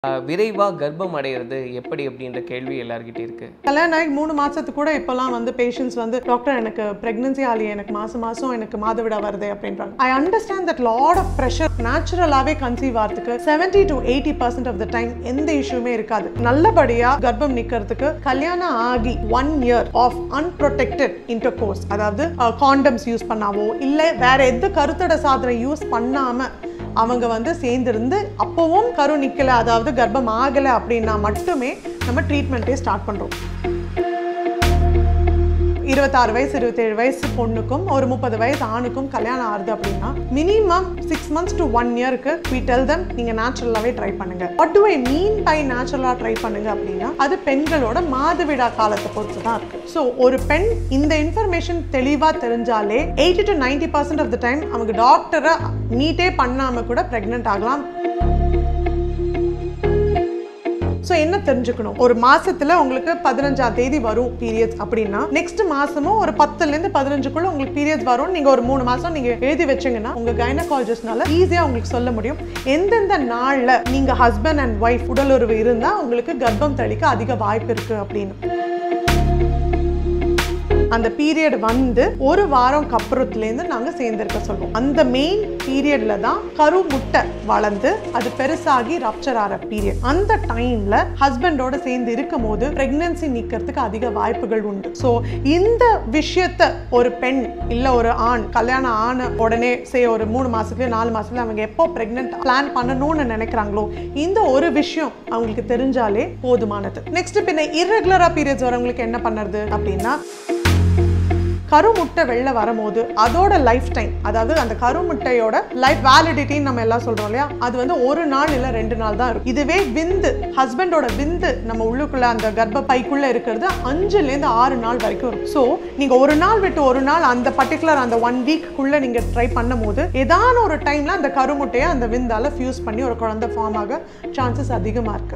விரைவா கர்ப்பம் அடையிறது எப்படி அப்படின்ற கேள்வி எல்லார்கிட்ட இருக்கு கல்யாணம் ஆகி மூணு மாசத்துக்கு கூட இப்போலாம் வந்து பேஷண்ட்ஸ் வந்து டாக்டர் எனக்கு பிரெக்னன்சி ஆலி எனக்கு மாசம் மாசம் எனக்கு மாதவிடா வருது அப்படின்றாங்க I understand that lot of pressure நேச்சுரலாகவே கன்சீவ் ஆகிறதுக்கு seventy to eighty percent of the time எந்த இஷ்யூமே இருக்காது நல்லபடியா கர்ப்பம் நிக்கிறதுக்கு கல்யாணம் ஆகி one year of unprotected intercourse அதாவது காண்டம்ஸ் யூஸ் பண்ணாவோ இல்லை வேற எந்த கருத்தடை சாதனை யூஸ் பண்ணாம அவங்க வந்து சேர்ந்திருந்து அப்போவும் கரு நிக்கல அதாவது கர்ப்பம் ஆகலை அப்படின்னா மட்டுமே நம்ம ட்ரீட்மெண்ட்டே ஸ்டார்ட் பண்ணுறோம் இருபத்தாறு வயசு இருபத்தேழு வயசு பொண்ணுக்கும் ஒரு முப்பது வயசு ஆணுக்கும் கல்யாணம் ஆகுது அப்படின்னா minimum six months to one இயருக்கு வி டெல் தம் நீங்கள் நேச்சுரலாகவே ட்ரை பண்ணுங்க what do I mean by நேச்சுரலாக ட்ரை பண்ணுங்க அப்படின்னா அது பெண்களோட மாதவிடா காலத்தை பொறுத்து தான் இருக்கு ஸோ ஒரு பெண் இந்த இன்ஃபர்மேஷன் தெளிவாக தெரிஞ்சாலே eighty to ninety percent of the time அவங்க டாக்டரை மீட்டே பண்ணாமல் கூட ப்ரெக்னென்ட் ஆகலாம் ஸோ என்ன தெரிஞ்சுக்கணும் ஒரு மாசத்துல உங்களுக்கு பதினஞ்சாம் தேதி வரும் பீரியட்ஸ் அப்படின்னா நெக்ஸ்ட் மாசமும் ஒரு பத்துல இருந்து பதினஞ்சுக்குள்ள உங்களுக்கு பீரியட்ஸ் வரும் நீங்க ஒரு மூணு மாசம் நீங்க எழுதி வச்சீங்கன்னா உங்க கைனகாலஜிஸ்ட்னால ஈஸியா உங்களுக்கு சொல்ல முடியும் எந்தெந்த நாள்ல நீங்க ஹஸ்பண்ட் அண்ட் ஒய்ஃப் உடலுறவு இருந்தா உங்களுக்கு கர்ப்பம் தளிக்க அதிக வாய்ப்பு இருக்கு அப்படின்னு அந்த பீரியட் வந்து ஒரு வாரம் அப்புறத்துலேருந்து நாங்கள் சேர்ந்திருக்க சொல்லுவோம் அந்த மெயின் பீரியட்ல தான் கரு முட்டை வளர்ந்து அது பெருசாகி ரப்சர் ஆகிற பீரியட் அந்த டைம்ல ஹஸ்பண்டோட சேர்ந்து இருக்கும் போது பிரெக்னன்சி நிற்கிறதுக்கு அதிக வாய்ப்புகள் உண்டு ஸோ இந்த விஷயத்த ஒரு பெண் இல்லை ஒரு ஆண் கல்யாணம் ஆன உடனே சே ஒரு மூணு மாசத்துலயோ நாலு மாசத்துல அவங்க எப்போ பிரெக்னென்ட் பிளான் பண்ணணும்னு நினைக்கிறாங்களோ இந்த ஒரு விஷயம் அவங்களுக்கு தெரிஞ்சாலே போதுமானது நெக்ஸ்ட் பின்ன இர்ரெகுலரா பீரியட்ஸ் வரவங்களுக்கு என்ன பண்ணுறது அப்படின்னா கருமுட்டை வெளில வரும்போது அதோட லைஃப் டைம் அதாவது அந்த கருமுட்டையோட லைஃப் வேலிடிட்டின்னு நம்ம எல்லாம் சொல்றோம் இல்லையா அது வந்து ஒரு நாள் இல்லை ரெண்டு நாள் தான் இருக்கும் இதுவே விந்து ஹஸ்பண்டோட விந்து நம்ம உள்ளுக்குள்ள அந்த கர்ப்ப பைக்குள்ள இருக்கிறது அஞ்சுலேருந்து ஆறு நாள் வரைக்கும் இருக்கும் ஸோ நீங்க ஒரு நாள் விட்டு ஒரு நாள் அந்த பர்டிகுலர் அந்த ஒன் வீக்குள்ள நீங்க ட்ரை பண்ணும் போது ஏதான ஒரு டைம்ல அந்த கருமுட்டையை அந்த விந்தால ஃபியூஸ் பண்ணி ஒரு குழந்தை ஃபார்ம் ஆக சான்சஸ் அதிகமா இருக்கு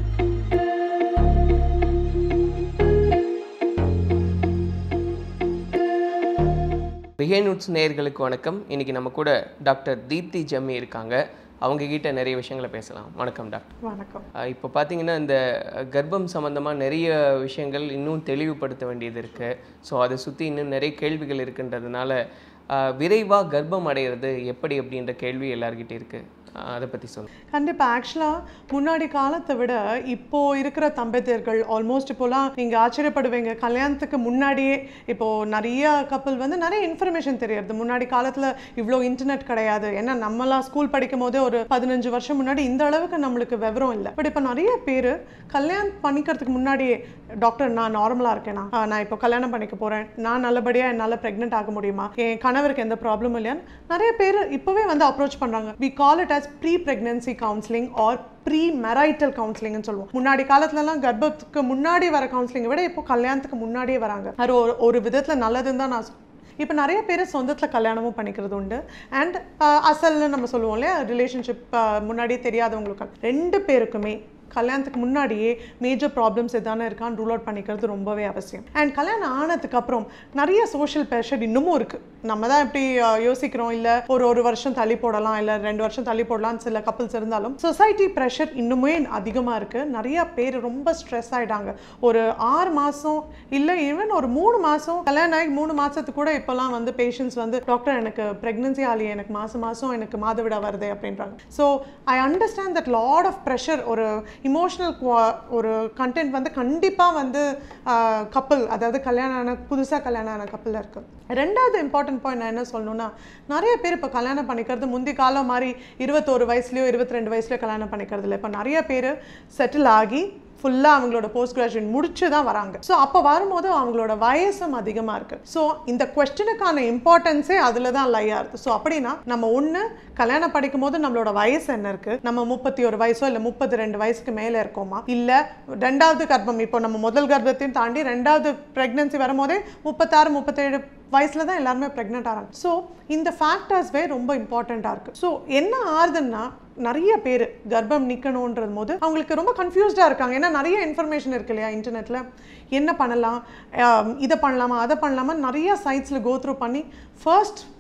விஹேனுட்ஸ் நேயர்களுக்கு வணக்கம் இன்னைக்கு நம்ம கூட டாக்டர் தீப்தி ஜம்மி இருக்காங்க அவங்க கிட்ட நிறைய விஷயங்களை பேசலாம் வணக்கம் டாக்டர் வணக்கம் அஹ் இப்போ பார்த்தீங்கன்னா இந்த கர்ப்பம் சம்மந்தமாக நிறைய விஷயங்கள் இன்னும் தெளிவுபடுத்த வேண்டியது இருக்குது ஸோ அதை சுற்றி இன்னும் நிறைய கேள்விகள் இருக்குன்றதுனால அஹ் விரைவா கர்ப்பம் அடையிறது எப்படி அப்படின்ற கேள்வி எல்லார்கிட்ட இருக்குது அதை பற்றி சொல்லுங்கள் கண்டிப்பாக ஆக்சுவலாக முன்னாடி காலத்தை விட இப்போ இருக்கிற தம்பதியர்கள் ஆல்மோஸ்ட் இப்போலாம் நீங்கள் ஆச்சரியப்படுவீங்க கல்யாணத்துக்கு முன்னாடியே இப்போ நிறைய கப்பல் வந்து நிறைய இன்ஃபர்மேஷன் தெரியறது முன்னாடி காலத்தில் இவ்வளோ இன்டர்நெட் கிடையாது ஏன்னா நம்மலாம் ஸ்கூல் படிக்கும் போதே ஒரு பதினஞ்சு வருஷம் முன்னாடி இந்த அளவுக்கு நம்மளுக்கு விவரம் இல்லை பட் இப்போ நிறைய பேர் கல்யாணம் பண்ணிக்கிறதுக்கு முன்னாடியே டாக்டர் நான் நார்மலாக இருக்கேனா ஆ, நான் இப்போ கல்யாணம் பண்ணிக்க போகிறேன் நான் நல்லபடியாக என்னால் ப்ரெக்னென்ட் ஆக முடியுமா என் கணவருக்கு எந்த ப்ராப்ளமும் இல்லையான்னு நிறைய பேர் இப்போவே வந்து அப்ரோச் பண்ணுறாங்க we call it as pre pregnancy counselling or pre marital கவுன்சிலிங்னு சொல்லுவோம் முன்னாடி காலத்துலலாம் கர்ப்பத்துக்கு முன்னாடி வர கவுன்சிலிங்கை விட இப்போ கல்யாணத்துக்கு முன்னாடியே வராங்க அது ஒரு ஒரு விதத்தில் நல்லதுன்னு தான் நான் இப்போ நிறைய பேர் சொந்தத்தில் கல்யாணமும் பண்ணிக்கிறது உண்டு அண்ட் அசல்னு நம்ம சொல்லுவோம் இல்லையா ரிலேஷன்ஷிப் முன்னாடியே தெரியாதவங்களுக்கு ரெண்டு பேருக்குமே கல்யாணத்துக்கு முன்னாடியே மேஜர் ப்ராப்ளம்ஸ் எதானே இருக்கான்னு ரூல் அவுட் பண்ணிக்கிறது ரொம்பவே அவசியம் அண்ட் கல்யாணம் ஆனதுக்கு அப்புறம் நிறைய சோஷியல் ப்ரெஷர் இன்னமும் இருக்கு நம்ம தான் இப்படி அஹ், யோசிக்கிறோம் இல்லை ஒரு ஒரு வருஷம் தள்ளி போடலாம் இல்லை ரெண்டு வருஷம் தள்ளி போடலாம்னு சில கப்பல்ஸ் இருந்தாலும் சொசைட்டி ப்ரெஷர் இன்னுமே அதிகமாக இருக்கு நிறைய பேர் ரொம்ப ஸ்ட்ரெஸ் ஆயிட்டாங்க ஒரு ஆறு மாதம் இல்லை ஈவன் ஒரு மூணு மாதம் கல்யாணம் ஆகி மூணு மாதத்துக்கு கூட இப்போலாம் வந்து பேஷண்ட்ஸ் வந்து டாக்டர் எனக்கு ப்ரெக்னன்சி ஆலி எனக்கு மாதம் மாதம் எனக்கு மாதவிடா வருது அப்படின்றாங்க so I understand that lot of pressure ஒரு இமோஷனல் ஒரு கண்டென்ட் வந்து கண்டிப்பாக வந்து கப்பல் அதாவது கல்யாணம் ஆன புதுசாக கல்யாணம் ஆன கப்பலில் இருக்கு ரெண்டாவது இம்பார்ட்டன்ட் பாயிண்ட் நான் என்ன சொல்லணும்னா நிறைய பேர் இப்போ கல்யாணம் பண்ணிக்கிறது முந்தி காலம் மாதிரி இருபத்தோரு வயசுலையோ இருபத்தி ரெண்டு வயசுலையோ கல்யாணம் பண்ணிக்கிறது இல்லை இப்போ நிறைய பேர் செட்டில் ஆகி ஃபுல்லாக அவங்களோட போஸ்ட் கிராஜுவேட் முடிச்சு தான் வராங்க ஸோ அப்போ வரும்போது அவங்களோட வயசும் அதிகமாக இருக்குது ஸோ இந்த கொஸ்டினுக்கான இம்பார்ட்டன்ஸே அதில் தான் லை ஆகுது ஸோ அப்படின்னா நம்ம ஒன்று கல்யாணம் படிக்கும் போது நம்மளோட வயசு என்ன இருக்குது நம்ம முப்பத்தி ஒரு வயசோ இல்லை முப்பத்தி ரெண்டு வயசுக்கு மேலே இருக்கோமா இல்லை ரெண்டாவது கர்ப்பம் இப்போ நம்ம முதல் கர்ப்பத்தையும் தாண்டி ரெண்டாவது ப்ரெக்னன்சி வரும்போதே முப்பத்தாறு முப்பத்தேழு வயசில் தான் எல்லாருமே ப்ரெக்னென்ட் ஆகிறாங்க ஸோ இந்த ஃபேக்டர்ஸ்வே ரொம்ப இம்பார்ட்டண்ட்டாக இருக்குது ஸோ என்ன ஆறுதுன்னா நிறைய பேர் கர்ப்பம் நிற்கணுன்றது போது அவங்களுக்கு ரொம்ப கன்ஃபியூஸ்டாக இருக்காங்க ஏன்னா நிறைய இன்ஃபர்மேஷன் இருக்கு இல்லையா இன்டர்நெட்டில் என்ன பண்ணலாம் ஆம், இதை பண்ணலாமா அதை பண்ணலாமா நிறைய சைட்ஸில் கோ த்ரூ பண்ணி ஃபர்ஸ்ட்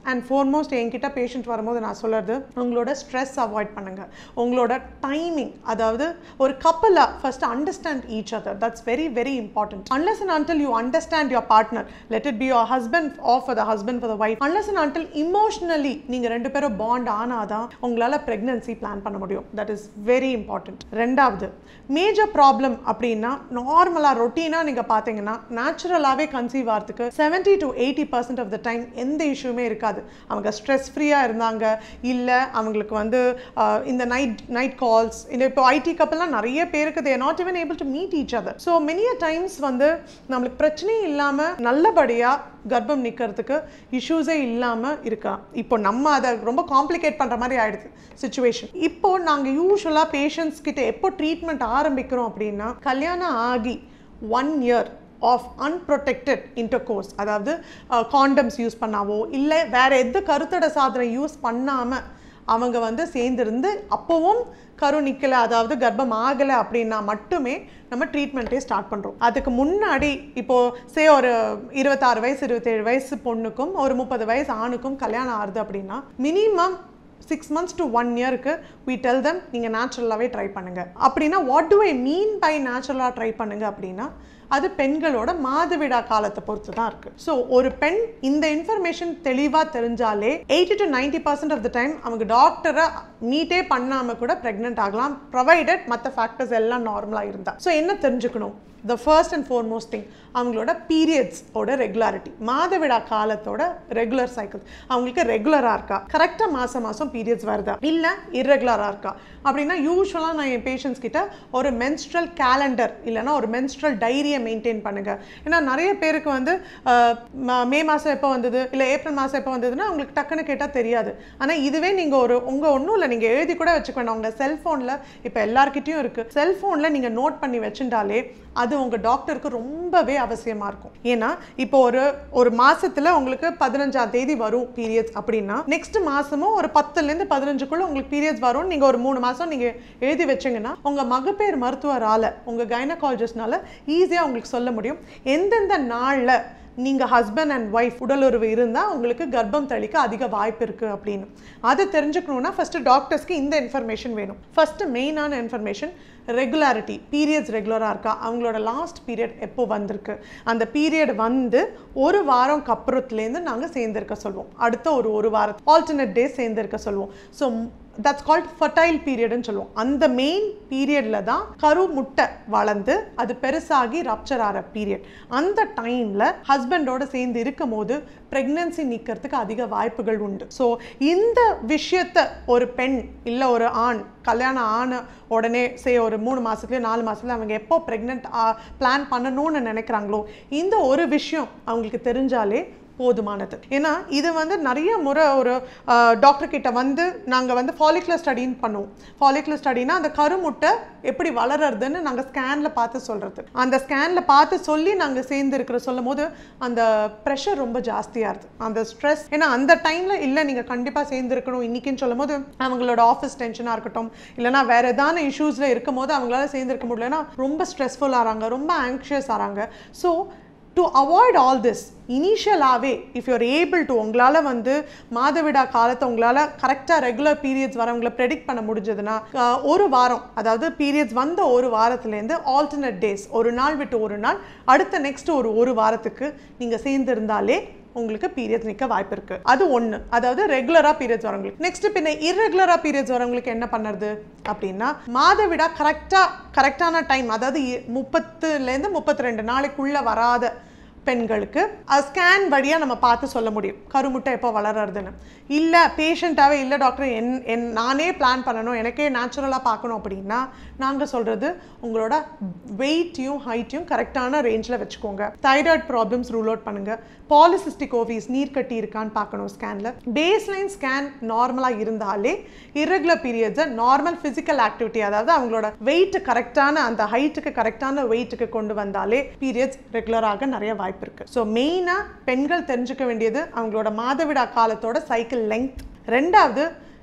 அண்ட் foremost என்கிட்ட பேஷண்ட் வரும்போது நான் சொல்கிறது உங்களோட ஸ்ட்ரெஸ் அவாய்ட் பண்ணுங்க உங்களோட டைமிங் அதாவது ஒரு கப்பலாக first understand each other that's very very important unless and until you understand your partner let it be your husband of for the husband for the wife unless and until emotionally நீங்கள் ரெண்டு பேரும் bond ஆனாதான் உங்களால் pregnancy plan பண்ண முடியும் that is very important ரெண்டாவது major problem அப்படின்னா நார்மலாக ரொட்டீனாக நீங்கள் பார்த்தீங்கன்னா நேச்சுரலாகவே கன்சீவ் ஆகிறதுக்கு seventy to eighty percent of the time எந்த இஷ்யூமே இருக்காது அவங்க ஸ்ட்ரெஸ் ஃப்ரீயாக இருந்தாங்க இல்லை அவங்களுக்கு வந்து ஆஹ், இந்த நைட் நைட் கால்ஸ் இந்த இப்போ ஐடி கப்பல்லாம் நிறைய பேருக்கு they're not even able to meet each other so many times வந்து நம்மளுக்கு பிரச்சனையே இல்லாமல் நல்லபடியாக கர்ப்பம் நிற்கிறதுக்கு இஷ்யூஸே இல்லாமல் இருக்கா இப்போ நம்ம அதை ரொம்ப காம்ப்ளிகேட் பண்ணுற மாதிரி ஆயிடுது சுச்சுவேஷன் இப்போ நாங்கள் யூஸ்வலாக பேஷண்ட்ஸ் கிட்ட எப்போ ட்ரீட்மெண்ட் ஆரம்பிக்கிறோம் அப்படின்னா கல்யாணம் ஆகி one year of unprotected intercourse அதாவது காண்டம்ஸ் யூஸ் பண்ணாவோ இல்லை வேற எந்த கருத்தடை சாதனம் யூஸ் பண்ணாமல் அவங்க வந்து சேர்ந்திருந்து அப்போவும் கரு நிற்கலை அதாவது கர்ப்பம் ஆகலை அப்படின்னா மட்டுமே நம்ம ட்ரீட்மெண்ட்டே ஸ்டார்ட் பண்ணுறோம் அதுக்கு முன்னாடி இப்போது சே ஒரு இருபத்தாறு வயசு இருபத்தேழு வயசு பொண்ணுக்கும் ஒரு முப்பது வயசு ஆணுக்கும் கல்யாணம் ஆகுது அப்படின்னா minimum six months to one இயருக்கு we tell them நீங்கள் நேச்சுரலாகவே ட்ரை பண்ணுங்க அப்படின்னா what do I mean by நேச்சுரலாக ட்ரை பண்ணுங்க அப்படின்னா அது பெண்களோட மாதவிடா காலத்தை பொறுத்து தான் இருக்கு ஸோ ஒரு பெண் இந்த இன்ஃபர்மேஷன் தெளிவாக தெரிஞ்சாலே eighty to ninety percent of the time அவங்க டாக்டரை மீட்டே பண்ணாமல் கூட ப்ரெக்னென்ட் ஆகலாம் ப்ரொவைடட் மற்ற ஃபேக்டர்ஸ் எல்லாம் நார்மலாக இருந்தா ஸோ என்ன தெரிஞ்சுக்கணும் the first and foremost thing அவங்களோட periods ஓட ரெகுலாரிட்டி மாதவிடா காலத்தோட ரெகுலர் சைக்கிள் அவங்களுக்கு ரெகுலராக இருக்கா கரெக்டாக மாதம் மாதம் பீரியட்ஸ் வருதா இல்லை இர்ரெகுலராக இருக்கா அப்படின்னா யூஸ்வலாக நான் என் பேஷண்ட்ஸ் கிட்ட ஒரு menstrual கேலண்டர் இல்லைன்னா ஒரு menstrual டைரியை மெயின்டைன் பண்ணுங்க ஏன்னா நிறைய பேருக்கு வந்து அஹ், ம- மே மாதம் எப்போ வந்தது இல்லை ஏப்ரல் மாதம் எப்போ வந்ததுன்னா அவங்களுக்கு டக்குன்னு கேட்டால் தெரியாது ஆனால் இதுவே நீங்கள் ஒரு உங்கள் ஒன்றும் இல்லை நீங்கள் எழுதி கூட வச்சுக்க வேண்டாம் உங்கள் செல்ஃபோனில் இப்போ எல்லார்கிட்டயும் இருக்குது செல்ஃபோனில் நீங்கள் நோட் பண்ணி வச்சுட்டாலே அது உங்கள் டாக்டருக்கு ரொம்பவே அவசியமாக இருக்கும் ஏன்னா இப்போ ஒரு ஒரு மாசத்துல உங்களுக்கு பதினஞ்சாம் தேதி வரும் பீரியட்ஸ் அப்படின்னா நெக்ஸ்ட் மாசமும் ஒரு பத்துலேருந்து பதினஞ்சுக்குள்ள உங்களுக்கு பீரியட்ஸ் வரும் நீங்கள் ஒரு மூணு மாதம் நீங்கள் எழுதி வச்சீங்கன்னா உங்கள் மகப்பேறு மருத்துவரால் உங்கள் கைனகாலஜிஸ்ட்னால ஈஸியாக உங்களுக்கு சொல்ல முடியும் எந்தெந்த நாளில் நீங்கள் ஹஸ்பண்ட் அண்ட் ஒய்ஃப் உடலுறவு இருந்தால் உங்களுக்கு கர்ப்பம் தளிக்க அதிக வாய்ப்பு இருக்குது அப்படின்னு அதை தெரிஞ்சுக்கணுன்னா ஃபஸ்ட்டு டாக்டர்ஸ்க்கு இந்த இன்ஃபர்மேஷன் வேணும் ஃபஸ்ட்டு மெயினான இன்ஃபர்மேஷன் ரெகுலாரிட்டி பீரியட்ஸ் ரெகுலராக இருக்கா அவங்களோட லாஸ்ட் பீரியட் எப்போ வந்திருக்கு அந்த பீரியட் வந்து ஒரு வாரம் அப்புறத்துலேருந்து நாங்கள் சேர்ந்திருக்க சொல்லுவோம் அடுத்த ஒரு ஒரு வாரம் ஆல்டர்னேட் டேஸ் சேர்ந்திருக்க சொல்லுவோம் ஸோ தட்ஸ் கால்ட் ஃபர்டைல் பீரியட்னு சொல்லுவோம் அந்த மெயின் பீரியடில் தான் கரு முட்டை வளர்ந்து அது பெருசாகி ரப்சர் ஆகிற பீரியட் அந்த டைமில் ஹஸ்பண்டோட சேர்ந்து இருக்கும் போது ப்ரெக்னென்சி நிற்கிறதுக்கு அதிக வாய்ப்புகள் உண்டு ஸோ இந்த விஷயத்தை ஒரு பெண் இல்லை ஒரு ஆண் கல்யாணம் ஆன உடனே சே ஒரு மூணு மாதத்துலேயே நாலு மாதத்துல அவங்க எப்போ ப்ரெக்னென்ட் பிளான் பண்ணணும்னு நினைக்கிறாங்களோ இந்த ஒரு விஷயம் அவங்களுக்கு தெரிஞ்சாலே போதுமானது ஏன்னா இது வந்து நிறைய முறை ஒரு டாக்டர் கிட்ட வந்து நாங்கள் வந்து ஃபாலிகுலர் ஸ்டடின்னு பண்ணுவோம் ஃபாலிகுலர் ஸ்டடினா அந்த கருமுட்டை எப்படி வளர்றதுன்னு நாங்கள் ஸ்கேனில் பார்த்து சொல்கிறது அந்த ஸ்கேனில் பார்த்து சொல்லி நாங்கள் சேர்ந்து இருக்கிற சொல்லும் போது அந்த ப்ரெஷர் ரொம்ப ஜாஸ்தியாக இருக்குது அந்த ஸ்ட்ரெஸ் ஏன்னா அந்த டைமில் இல்லை நீங்கள் கண்டிப்பாக சேர்ந்துருக்கணும் இன்னைக்குன்னு சொல்லும் போது அவங்களோட ஆஃபீஸ் டென்ஷனாக இருக்கட்டும் இல்லைனா வேற ஏதான இஷ்யூஸில் இருக்கும் போது அவங்களால சேர்ந்துருக்க முடியலன்னா ரொம்ப ஸ்ட்ரெஸ்ஃபுல் ஆகிறாங்க ரொம்ப ஆங்ஷியஸ் ஆகிறாங்க so to avoid all this இனிஷியலாகவே இஃப் யூர் ஏபிள் டு உங்களால் வந்து மாதவிடா காலத்தை உங்களால் கரெக்டாக ரெகுலர் பீரியட்ஸ் வரவங்களை ப்ரெடிக்ட் பண்ண முடிஞ்சதுன்னா ஆஹ், ஒரு வாரம் அதாவது பீரியட்ஸ் வந்த ஒரு வாரத்துலேருந்து ஆல்டர்னேட் டேஸ் ஒரு நாள் விட்டு ஒரு நாள் அடுத்த நெக்ஸ்ட் ஒரு ஒரு வாரத்துக்கு நீங்கள் சேர்ந்திருந்தாலே உங்களுக்கு பீரியட்ஸ் நிற்க வாய்ப்பு இருக்கு அது ஒன்று அதாவது ரெகுலராக பீரியட்ஸ் வரவங்களுக்கு நெக்ஸ்ட் பின்ன இர்ரெகுலராக பீரியட்ஸ் வரவங்களுக்கு என்ன பண்ணுறது அப்படின்னா மாதவிடா கரெக்டாக கரெக்டான டைம் அதாவது இ- முப்பத்துலேருந்து முப்பத்தி ரெண்டு நாளைக்குள்ளே வராத பெண்களுக்கு ஸ்கேன் வழியாக நம்ம பார்த்து சொல்ல முடியும் கருமுட்டை எப்போ வளர்றதுன்னு இல்லை பேஷண்ட்டாகவே இல்லை டாக்டர் என் என் நானே பிளான் பண்ணணும் எனக்கே நேச்சுரலாக பார்க்கணும் அப்படின்னா நாங்கள் சொல்கிறது உங்களோட வெயிட்டையும் ஹைட்டையும் கரெக்டான ரேஞ்சில் வச்சுக்கோங்க தைராய்டு ப்ராப்ளம்ஸ் ரூல் அவுட் பண்ணுங்கள் பாலிசிஸ்டிக் ஓவிஸ் நீர் கட்டி இருக்கான்னு பார்க்கணும் ஸ்கேனில் பேஸ்லைன் ஸ்கேன் நார்மலாக இருந்தாலே irregular பீரியட்ஸை நார்மல் ஃபிசிக்கல் ஆக்டிவிட்டி அதாவது அவங்களோட வெயிட் கரெக்டான அந்த ஹைட்டுக்கு கரெக்டான வெயிட்டுக்கு கொண்டு வந்தாலே பீரியட்ஸ் ரெகுலராக நிறைய வாய்ப்பு இருக்குது ஸோ மெயினாக பெண்கள் தெரிஞ்சுக்க வேண்டியது அவங்களோட மாதவிடா காலத்தோட சைக்கிள் லெங்த் ரெண்டாவது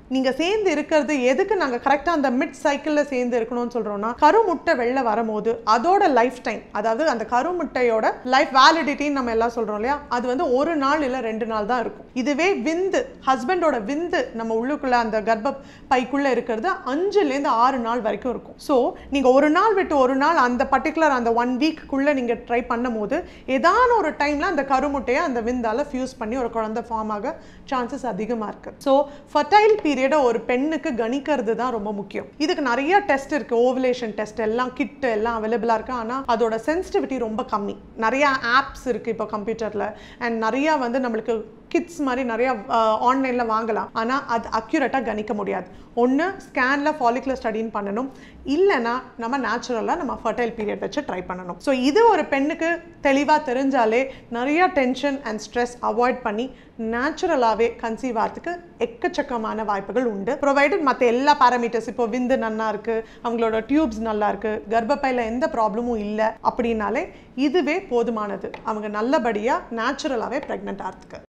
நீங்க சேர்ந்து இருக்கிறது எதுக்கு நாங்க கரெக்டா அந்த மிட் சைக்கிள்ல சேர்ந்து இருக்கணும்னு சொல்றோம்னா கருமுட்டை வெளில வரும்போது அதோட லைஃப் டைம் அதாவது அந்த கருமுட்டையோட லைஃப் வேலிடிட்டின்னு நம்ம எல்லாம் சொல்றோம் இல்லையா அது வந்து ஒரு நாள் இல்ல ரெண்டு நாள் தான் இருக்கும் இதுவே விந்து ஹஸ்பண்டோட விந்து நம்ம உள்ளுக்குள்ள அந்த கர்ப்ப பைக்குள்ள இருக்கிறது அஞ்சுல இருந்து ஆறு நாள் வரைக்கும் இருக்கும் ஸோ நீங்க ஒரு நாள் விட்டு ஒரு நாள் அந்த பர்டிகுலர் அந்த ஒன் வீக்குள்ள நீங்க ட்ரை பண்ணும்போது ஏதான ஒரு டைம்ல அந்த கருமுட்டையை அந்த விந்தால ஃபியூஸ் பண்ணி ஒரு குழந்தை ஃபார்ம் ஆக சான்சஸ் அதிகமா இருக்கு ஸோ ஃபர்டைல் பீரியடை ஒரு பெண்ணுக்கு கணிக்கிறது தான் ரொம்ப முக்கியம் இதுக்கு நிறைய டெஸ்ட் இருக்கு ஓவலேஷன் டெஸ்ட் எல்லாம் கிட் எல்லாம் அவைலபிளா இருக்கு ஆனா அதோட சென்சிட்டிவிட்டி ரொம்ப கம்மி நிறைய ஆப்ஸ் இருக்கு இப்போ கம்ப்யூட்டர்ல அண்ட் நிறைய வந்து நம்மளுக்கு கிட்ஸ் மாதிரி நிறைய ஆன்லைனில் வாங்கலாம் ஆனால் அது அக்யூரேட்டாக கணிக்க முடியாது ஒன்று ஸ்கேனில் ஃபாலிகுலர் ஸ்டடின்னு பண்ணணும் இல்லைன்னா நம்ம நேச்சுரலாக நம்ம ஃபர்டைல் பீரியட் வச்சு ட்ரை பண்ணணும் ஸோ இது ஒரு பெண்ணுக்கு தெளிவாக தெரிஞ்சாலே நிறைய டென்ஷன் அண்ட் ஸ்ட்ரெஸ் அவாய்ட் பண்ணி நேச்சுரலாகவே கன்சீவ் ஆகிறதுக்கு எக்கச்சக்கமான வாய்ப்புகள் உண்டு ப்ரொவைடட் மற்ற எல்லா பேராமீட்டர்ஸ் இப்போ விந்து நல்லா இருக்கு அவங்களோட டியூப்ஸ் நல்லா இருக்கு கர்ப்பப்பையில் எந்த ப்ராப்ளமும் இல்லை அப்படின்னாலே இதுவே போதுமானது அவங்க நல்லபடியாக நேச்சுரலாகவே ப்ரெக்னென்ட் ஆகிறதுக்கு